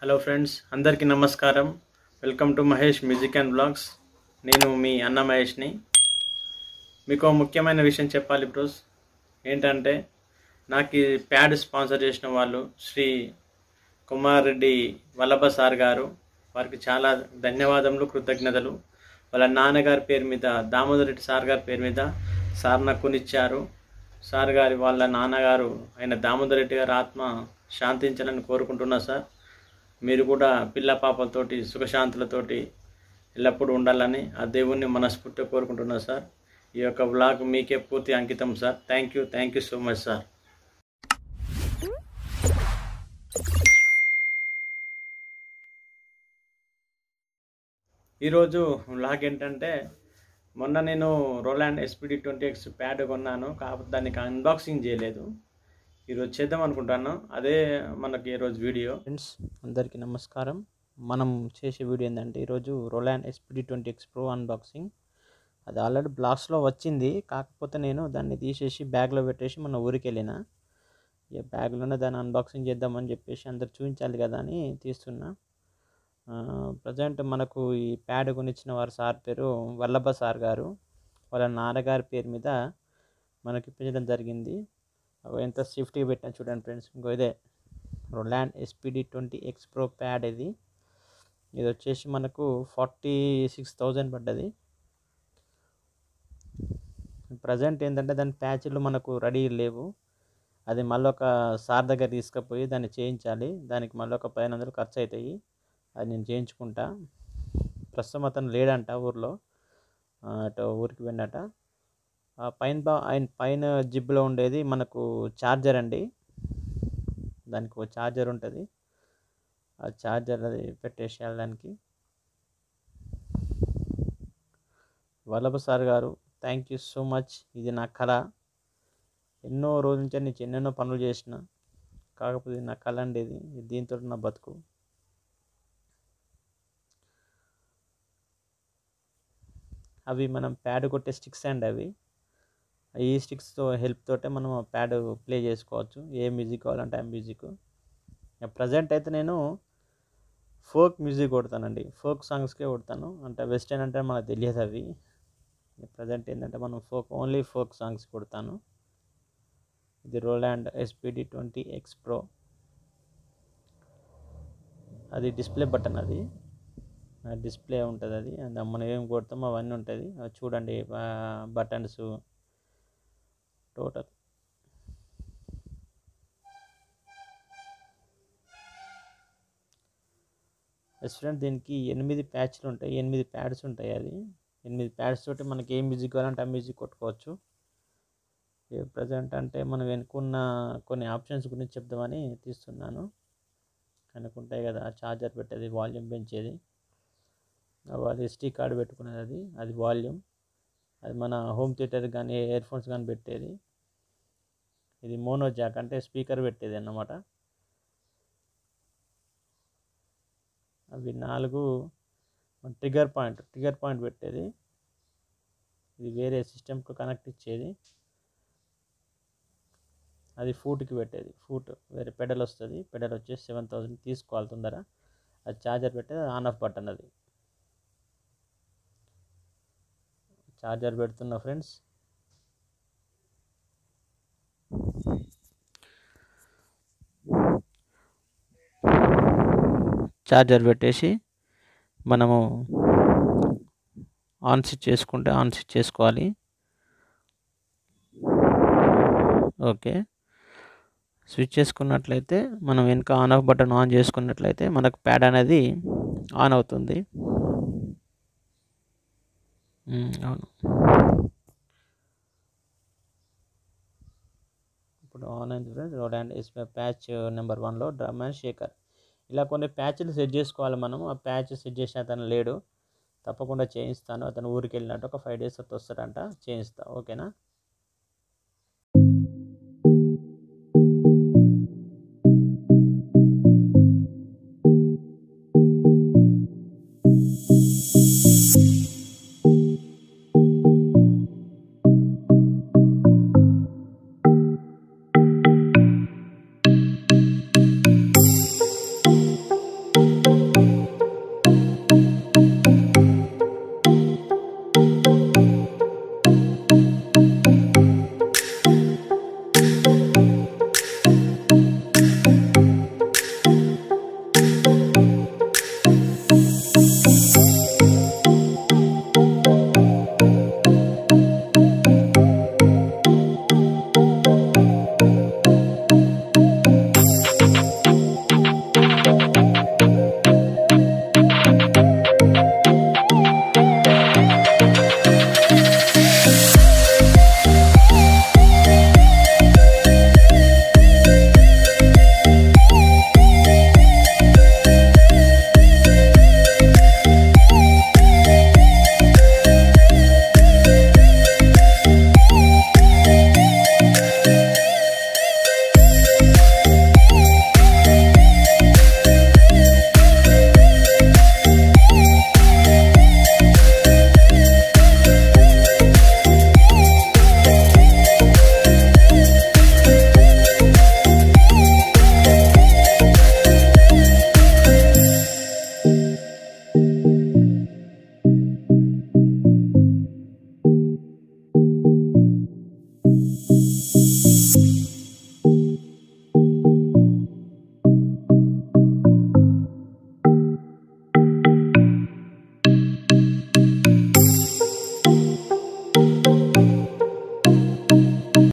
hello friends అందరికీ నమస్కారం welcome to Mahesh music and blogs నేను మీ అన్న మహేష్ని మీకు ఒక ముఖ్యమైన విషయం చెప్పాలి బ్రోస్ ఏంటంటే నాకు ఈ ప్యాడ్ స్పాన్సర్ చేసిన వాళ్ళు శ్రీ కుమార్ రెడ్డి వల్లభ సార్ గారు వారికి చాలా ధన్యవాదములు కృతజ్ఞతలు వాళ్ళ నాన్నగారి పేరు మీద దామోదర్ రెడ్డి సార్ గారి పేరు మీద సార్ నాకు కొనిచ్చారు సార్ గారి వాళ్ళ నాన్నగారు అయిన దామోదర్ రెడ్డి గారి ఆత్మ శాంతించాలని కోరుకుంటున్నా సార్ మీరు కూడా పిల్ల పాపలతోటి సుఖశాంతులతోటి ఎల్లప్పుడూ ఉండాలని ఆ దేవుణ్ణి మనస్ఫూర్తిగా కోరుకుంటున్నా సార్ ఈ యొక్క వ్లాగ్ మీకే పూర్తి అంకితం sir thank you thank you so much sir ఈరోజు వ్లాగ్ ఏంటంటే మొన్న నేను Roland SPD twenty X pad కొన్నాను కాకపోతే దానికి అన్బాక్సింగ్ చేయలేదు ఈరోజు చేద్దాం అనుకుంటాను అదే మనకి ఈరోజు వీడియో ఫ్రెండ్స్ అందరికీ నమస్కారం మనం చేసే వీడియో ఏంటంటే ఈరోజు Roland SPD twenty X pro unboxing అది ఆల్రెడీ బ్లాక్స్లో వచ్చింది కాకపోతే నేను దాన్ని తీసేసి బ్యాగ్లో పెట్టేసి మన ఊరికి వెళ్ళిన ఇక బ్యాగ్లోనే దాన్ని అన్బాక్సింగ్ చేద్దామని చెప్పేసి అందరు చూపించాలి కదా అని తీస్తున్నా ప్రజెంట్ మనకు ఈ ప్యాడ్ కొనిచ్చిన వారి సార్ పేరు వల్లభ సార్ గారు వాళ్ళ నాన్నగారి పేరు మీద మనకి ఇప్పించడం జరిగింది అవి ఎంత సేఫ్టీగా పెట్టాను చూడండి ఫ్రెండ్స్ ఇంకో ఇదే Roland SPD twenty X pro pad ఇది ఇది వచ్చేసి మనకు ఫార్టీ సిక్స్ థౌజండ్ పడ్డది ప్రజెంట్ ఏంటంటే దాని ప్యాచ్లు మనకు రెడీ లేవు అది మళ్ళీ ఒక సార్ దగ్గర తీసుకుపోయి దాన్ని చేయించాలి దానికి మళ్ళీ ఒక పదిహేను వందలు ఖర్చు అవుతాయి అది నేను చేయించుకుంటా ప్రస్తుతం అతను లేడంట ఊర్లో అటు ఊరికి వెళ్ళాట ఆ పైన బా ఆయన పైన జిప్లో ఉండేది మనకు ఛార్జర్ అండి దానికి ఒక ఛార్జర్ ఉంటుంది ఆ ఛార్జర్ అది పెట్టేసేయాలి దానికి వల్లభ సార్ గారు థ్యాంక్ యూ సో మచ్ ఇది నా కళ ఎన్నో రోజుల నుంచి నేను ఎన్నెన్నో పనులు చేసిన కాకపోతే నా కళ అండి ఇది దీంతో నా బతుకు అవి మనం ప్యాడ్ కొట్టే స్టిక్స్ అండి అవి ఈ స్టిక్స్తో హెల్ప్ తోటే మనం ప్యాడ్ ప్లే చేసుకోవచ్చు ఏ మ్యూజిక్ కావాలంటే ఆ మ్యూజిక్ ప్రజెంట్ అయితే నేను ఫోక్ మ్యూజిక్ కొడతానండి ఫోక్ సాంగ్స్కే కొడతాను అంటే వెస్టర్న్ అంటే మనకు తెలియదు అవి ప్రజెంట్ ఏంటంటే మనం ఫోక్ ఓన్లీ ఫోక్ సాంగ్స్ కొడతాను ఇది Roland SPD twenty X pro అది డిస్ప్లే బటన్ అది డిస్ప్లే ఉంటుంది అది అండ్ మనం ఏం కొడతామో అవన్నీ ఉంటుంది అది చూడండి బటన్స్ టోటల్ ఎస్ ఫ్రెండ్ దీనికి ఎనిమిది ప్యాచ్లు ఉంటాయి ఎనిమిది ప్యాడ్స్ ఉంటాయి అది ఎనిమిది ప్యాడ్స్ తోటి మనకి ఏ మ్యూజిక్ కావాలంటే ఆ మ్యూజిక్ కొట్టుకోవచ్చు ప్రజెంట్ అంటే మనం వెనుకున్న కొన్ని ఆప్షన్స్ గురించి చెప్దామని తీస్తున్నాను అనుకుంటాయి కదా ఛార్జర్ పెట్టేది వాల్యూమ్ పెంచేది అది ఎస్టీ కార్డు పెట్టుకునేది అది అది వాల్యూమ్ అది మన హోమ్ థియేటర్ కానీ ఇయర్ ఫోన్స్ కానీ పెట్టేది ఇది మోనో జాక్ అంటే స్పీకర్ పెట్టేది అన్నమాట అవి నాలుగు ట్రిగర్ పాయింట్ ట్రిగర్ పాయింట్ పెట్టేది ఇది వేరే సిస్టమ్కి కనెక్ట్ ఇచ్చేది అది ఫూట్కి పెట్టేది ఫూట్ వేరే పెడల్ వస్తుంది పెడల్ వచ్చేసి సెవెన్ థౌసండ్ తీసుకోవాలి తొందర అది ఛార్జర్ పెట్టేది ఆన్ ఆఫ్ బటన్ అది ఛార్జర్ పెడుతున్నా ఫ్రెండ్స్ ఛార్జర్ పెట్టేసి మనము ఆన్ స్విచ్ చేసుకుంటే ఆన్ స్విచ్ చేసుకోవాలి ఓకే స్విచ్ చేసుకున్నట్లయితే మనం వెనుక ఆన్ ఆఫ్ బటన్ ఆన్ చేసుకున్నట్లయితే మనకు ప్యాడ్ అనేది ఆన్ అవుతుంది అవును ఇప్పుడు ఆన్ అయింది friends road and S patch number వన్లో డ్రమ్ అండ్ షేకర్ ఇలా కొన్ని ప్యాచ్లు సెట్ చేసుకోవాలి మనం ఆ ప్యాచ్ సెట్ చేసిన అతను లేడు తప్పకుండా చేయిస్తాను అతను ఊరికి వెళ్ళినట్టు ఒక ఫైవ్ డేస్ వస్తాడంట చేయిస్తా ఓకేనా Thank